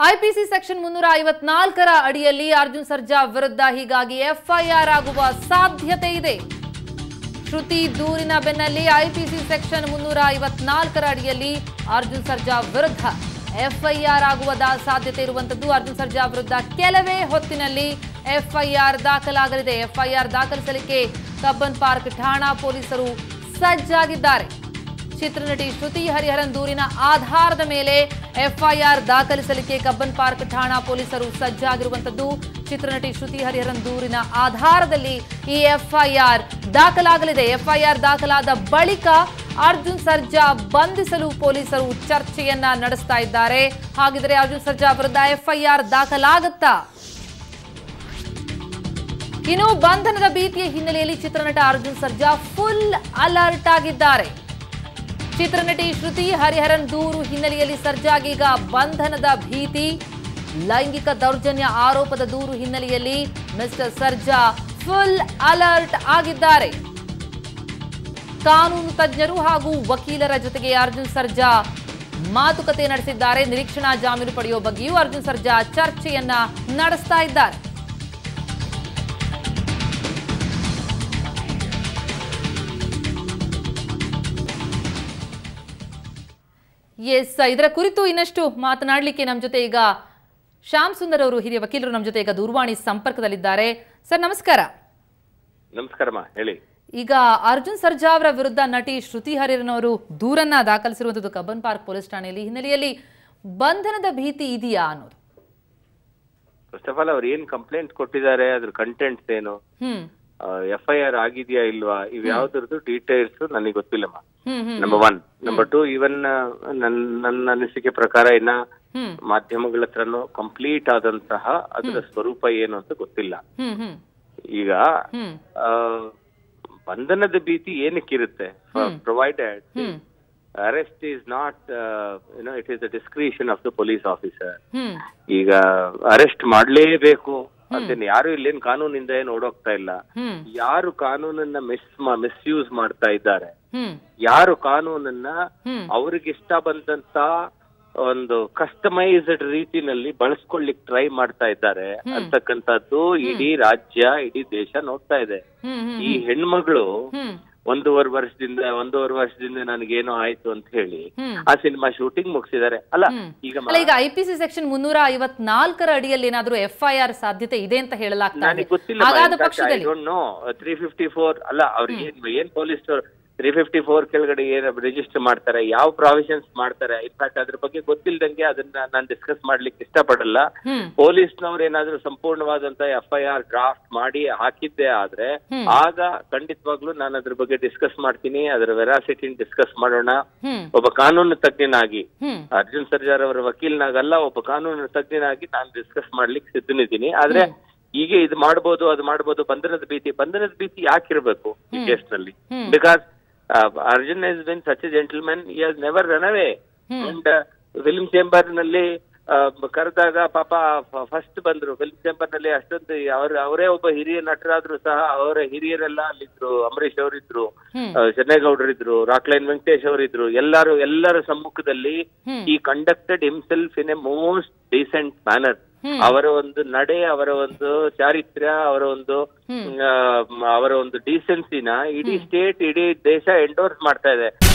IPC section ಮುನ್ನೂರ ಐವತ್ನಾಲ್ಕರ ಅಡಿಯಲ್ಲಿ ಅರ್ಜುನ್ ಸರ್ಜಾ ವಿರುದ್ಧ ಹೀಗಾಗಿ ಎಫ್ಐಆರ್ ಆಗುವ ಸಾಧ್ಯತೆ ಇದೆ ಶ್ರುತಿ ದೂರಿನ ಬೆನ್ನಲ್ಲಿ ಐಪಿಸಿ ಸೆಕ್ಷನ್ ಮುನ್ನೂರ ಐವತ್ನಾಲ್ಕರ ಅಡಿಯಲ್ಲಿ ಅರ್ಜುನ್ ಸರ್ಜಾ ವಿರುದ್ಧ ಎಫ್ಐಆರ್ ಆಗುವ ದಾ- ಸಾಧ್ಯತೆ ಇರುವಂತದ್ದು ಅರ್ಜುನ್ ಸರ್ಜಾ ವಿರುದ್ಧ ಕೆಲವೇ ಹೊತ್ತಿನಲ್ಲಿ ಎಫ್ಐಆರ್ ದಾಖಲಾಗಲಿದೆ ಎಫ್ಐಆರ್ ದಾಖಲಿಸಲಿಕ್ಕೆ ಕಬ್ಬನ್ ಪಾರ್ಕ್ ಠಾಣಾ ಪೊಲೀಸರು ಸಜ್ಜಾಗಿದ್ದಾರೆ ಚಿತ್ರನಟಿ ಶ್ರುತಿ ಹರಿಹರನ್ ದೂರಿನ ಆಧಾರದ ಮೇಲೆ ಎಫ್ಐಆರ್ ದಾಖಲಿಸಲಿಕ್ಕೆ ಕಬ್ಬನ್ ಪಾರ್ಕ್ ಠಾಣಾ ಪೊಲೀಸರು ಸಜ್ಜಾಗಿರುವಂತದ್ದು ಚಿತ್ರನಟಿ ಶ್ರುತಿ ಹರಿಹರನ್ ದೂರಿನ ಆಧಾರದಲ್ಲಿ ಈ ಎಫ್ಐಆರ್ ದಾಖಲಾಗಲಿದೆ ಎಫ್ಐಆರ್ ದಾಖಲಾದ ಬಳಿಕ ಅರ್ಜುನ್ ಸರ್ಜಾ ಬಂಧಿಸಲು ಪೊಲೀಸರು ಚರ್ಚೆಯನ್ನ ನಡೆಸ್ತಾ ಇದ್ದಾರೆ ಹಾಗಿದ್ರೆ ಅರ್ಜುನ್ ಸರ್ಜಾ ವಿರುದ್ಧ ಎಫ್ಐಆರ್ ದಾಖಲಾಗತ್ತಾ ಇನ್ನು ಬಂಧನದ ಭೀತಿಯ ಹಿನ್ನೆಲೆಯಲ್ಲಿ ಚಿತ್ರನಟ ಅರ್ಜುನ್ ಸರ್ಜಾ ಫುಲ್ ಅಲರ್ಟ್ ಆಗಿದ್ದಾರೆ ಚಿತ್ರನಟಿ ಶ್ರುತಿ ಹರಿಹರನ್ ದೂರು ಹಿನ್ನೆಲೆಯಲ್ಲಿ ಸರ್ಜಾಗೀಗ ಬಂಧನದ ಭೀತಿ ಲೈಂಗಿಕ ದೌರ್ಜನ್ಯ ಆರೋಪದ ದೂರು ಹಿನ್ನೆಲೆಯಲ್ಲಿ ಮಿಸ್ಟರ್ ಸರ್ಜಾ ಫುಲ್ ಅಲರ್ಟ್ ಆಗಿದ್ದಾರೆ ಕಾನೂನು ತಜ್ಞರು ಹಾಗೂ ವಕೀಲರ ಜೊತೆಗೆ ಅರ್ಜುನ್ ಸರ್ಜಾ ಮಾತುಕತೆ ನಡೆಸಿದ್ದಾರೆ ನಿರೀಕ್ಷಣಾ ಜಾಮೀನು ಪಡೆಯುವ ಬಗ್ಗೆಯೂ ಅರ್ಜುನ್ ಸರ್ಜಾ ಚರ್ಚೆಯನ್ನ ನಡೆಸ್ತಾ ಇದ್ದಾರೆ ಎಸ್ ಇದರ ಕುರಿತು ಇನ್ನಷ್ಟು ಮಾತನಾಡಲಿಕ್ಕೆ ನಮ್ಮ ಜೊತೆ ಈಗ ಶ್ಯಾಮ್ ಸುಂದರ್ ಅವರು ಹಿರಿಯ ವಕೀಲರು ನಮ್ಮ ಜೊತೆ ಈಗ ದೂರವಾಣಿ ಸಂಪರ್ಕದಲ್ಲಿದ್ದಾರೆ ಸರ್ ನಮಸ್ಕಾರ ನಮಸ್ಕಾರಮ್ಮ ಹೇಳಿ ಈಗ ಅರ್ಜುನ್ ಸರ್ಜಾ ಅವರ ವಿರುದ್ಧ ನಟಿ ಶ್ರುತಿ ಹರಿಹರನ್ ಅವರು ದೂರನ್ನ ದಾಖಲಿಸಿರುವಂಥದ್ದು ಕಬ್ಬನ್ ಪಾರ್ಕ್ ಪೊಲೀಸ್ ಠಾಣೆಯಲ್ಲಿ ಹಿನ್ನೆಲೆಯಲ್ಲಿ ಬಂಧನದ ಭೀತಿ ಇದೆಯಾ ಅನ್ನೋದು ಫಸ್ಟ್ ಆಫ್ ಆಲ್ ಅವ್ರು ಏನ್ ಕಂಪ್ಲೇಂಟ್ ಕೊಟ್ಟಿದ್ದಾರೆ ಅದ್ರ ಕಂಟೆಂಟ್ಸ್ ಏನು ಹ್ಮ್ ಎಫ್ ಐ ಆರ್ ಆಗಿದೆಯಾ ಇಲ್ವಾ ಇವ್ ಯಾವ್ದ್ರದ್ದು ಡೀಟೇಲ್ಸ್ ನನಗೆ ಗೊತ್ತಿಲ್ಲಮ್ಮ ಹ್ಮ್ ಹ್ಮ್ ನಂಬರ್ ಒನ್ ನಂಬರ್ ಟು ಇವನ್ ನನ್ನ ನನ್ನ ಅನಿಸಿಕೆ ಪ್ರಕಾರ ಇನ್ನ ಹ್ಮ್ ಮಾಧ್ಯಮಗಳ ಹತ್ರನೂ ಕಂಪ್ಲೀಟ್ ಆದಂತಹ ಅದರ ಸ್ವರೂಪ ಏನು ಅಂತ ಗೊತ್ತಿಲ್ಲ ಹ್ಮ್ ಹ್ಮ್ ಈಗ ಹ್ಮ್ ಆ, ಬಂಧನದ ಭೀತಿ ಏನಕ್ಕಿರುತ್ತೆ provided hmm arrest is not you know it is the discretion of the police officer hmm ಈಗ ಅರೆಸ್ಟ್ ಮಾಡ್ಲೇಬೇಕು ಅಂತೇನು ಯಾರು ಇಲ್ಲೇನ್ ಕಾನೂನಿಂದ ಏನು ಓಡೋಗ್ತಾ ಇಲ್ಲ ಹ್ಮ್ ಯಾರು ಕಾನೂನನ್ನ ಮಿಸ್ ಮಿಸ್ಯೂಸ್ ಮಾಡ್ತಾ ಇದ್ದಾರೆ ಹ್ಮ್ ಯಾರು ಕಾನೂನನ್ನ ಹ್ಮ್ ಅವ್ರಿಗೆ ಇಷ್ಟ ಬಂದಂತ ಒಂದು ಕಸ್ಟಮೈಸ್ಡ್ ರೀತಿನಲ್ಲಿ ಬಳಸ್ಕೊಳ್ಳಿಕ್ ಟ್ರೈ ಮಾಡ್ತಾ ಇದ್ದಾರೆ ಅಂತಕ್ಕಂಥದ್ದು ಇಡೀ ರಾಜ್ಯ ಇಡೀ ದೇಶ ನೋಡ್ತಾ ಇದೆ ಹ್ಮ್ ಹ್ಮ್ ಈ ಹೆಣ್ಮಗಳು ಹ್ಮ್ ಒಂದೂವರೆ ವರ್ಷದಿಂದ ಒಂದೂವರೆ ವರ್ಷದಿಂದ ನನಗೇನೋ ಆಯ್ತು ಅಂತ ಹೇಳಿ ಹ್ಮ್. ಆ ಸಿನಿಮಾ ಶೂಟಿಂಗ್ ಮುಗಿಸಿದ್ದಾರೆ ಅಲ್ಲ ಈಗ ಅಲ್ಲ ಈಗ ಐಪಿಸಿ ಸೆಕ್ಷನ್ ಮುನ್ನೂರ ಐವತ್ನಾಲ್ಕರ ಅಡಿಯಲ್ಲಿ ಏನಾದ್ರೂ ಎಫ್ಐಆರ್ ಸಾಧ್ಯತೆ ಇದೆ ಅಂತ ಹೇಳಲಾಗ್ತಾ ನನಗೆ ಇದೆ ಗೊತ್ತಿಲ್ಲ ಹಾಗಾದ ಪಕ್ಷದಲ್ಲಿ ನೋ ತ್ರೀ ಫಿಫ್ಟಿ ಫೋರ್ ಅಲ್ಲ ಅವ್ರಿಗೆ ಏನ್ ಏನ್ ಪೊಲೀಸ್ ತ್ರೀ ಫಿಫ್ಟಿ ಫೋರ್ ಕೆಳಗಡೆ ಏನ್ ರಿಜಿಸ್ಟರ್ ಮಾಡ್ತಾರೆ ಯಾವ ಪ್ರಾವಿಷನ್ಸ್ ಮಾಡ್ತಾರೆ ಇನ್ಫ್ಯಾಕ್ಟ್ ಅದ್ರ ಬಗ್ಗೆ ಗೊತ್ತಿಲ್ದಂಗೆ ಅದನ್ನ ನಾನು ಡಿಸ್ಕಸ್ ಮಾಡ್ಲಿಕ್ಕೆ ಇಷ್ಟಪಡಲ್ಲ ಹ್ಮ್ ಪೊಲೀಸ್ನವ್ರು ಏನಾದ್ರೂ ಸಂಪೂರ್ಣವಾದಂತ ಎಫ್ ಐ ಆರ್ ಡ್ರಾಫ್ಟ್ ಮಾಡಿ ಹಾಕಿದ್ದೆ ಆದ್ರೆ ಹ್ಮ್. ಆಗ ಖಂಡಿತವಾಗ್ಲೂ ನಾನು ಅದ್ರ ಬಗ್ಗೆ ಡಿಸ್ಕಸ್ ಮಾಡ್ತೀನಿ ಅದರ ವೆರಾಸಿಟಿನ ಡಿಸ್ಕಸ್ ಮಾಡೋಣ ಹ್ಮ್ ಒಬ್ಬ ಕಾನೂನು ತಜ್ಞನಾಗಿ ಹ್ಮ್ ಅರ್ಜುನ್ ಸರ್ಜಾರ್ ಅವರ ವಕೀಲನಾಗಲ್ಲ ಒಬ್ಬ ಕಾನೂನು ತಜ್ಞನಾಗಿ ನಾನು ಡಿಸ್ಕಸ್ ಮಾಡ್ಲಿಕ್ಕೆ ಸಿದ್ಧನಿದ್ದೀನಿ ಆದ್ರೆ ಹೀಗೆ ಇದು ಮಾಡ್ಬೋದು ಅದು ಮಾಡ್ಬೋದು ಬಂಧನದ ಭೀತಿ ಬಂಧನದ ಭೀತಿ ಯಾಕಿರ್ಬೇಕು ಈ ಕೇಸ್ ನಲ್ಲಿ ಹ್ಮ್. Because Arjun is been such a gentleman he has never run away hmm. And film chamber ನಲ್ಲಿ ಆ, ಕರೆದಾಗ ಪಾಪ ಫಸ್ಟ್ ಬಂದ್ರು ಫಿಲ್ಮ್ ಚೇಂಬರ್ ನಲ್ಲಿ ಅಷ್ಟೊಂದು ಅವ್ರ ಅವರೇ ಒಬ್ಬ ಹಿರಿಯ ನಟರಾದ್ರೂ ಸಹ ಅವರ ಹಿರಿಯರೆಲ್ಲ ಅಲ್ಲಿದ್ರು ಅಂಬರೀಶ್ ಅವರಿದ್ರು ಹ್ಮ್. ಚೆನ್ನೇಗೌಡರಿದ್ರು ರಾಕ್ಲೈನ್ ವೆಂಕಟೇಶ್ ಅವರಿದ್ರು ಎಲ್ಲರೂ ಎಲ್ಲರ ಸಮ್ಮುಖದಲ್ಲಿ ಹ್ಮ್. He conducted himself in a most decent manner hmm. ಅವರ ಒಂದು ನಡೆ ಅವರ ಒಂದು ಚಾರಿತ್ರ್ಯ ಅವರ ಒಂದು ಹ್ಮ್. ಆ, ಅವರ ಒಂದು ಡೀಸೆನ್ಸಿನ ಇಡೀ ಸ್ಟೇಟ್ ಇಡೀ ದೇಶ ಎಂಡೋರ್ಸ್ ಮಾಡ್ತಾ ಇದೆ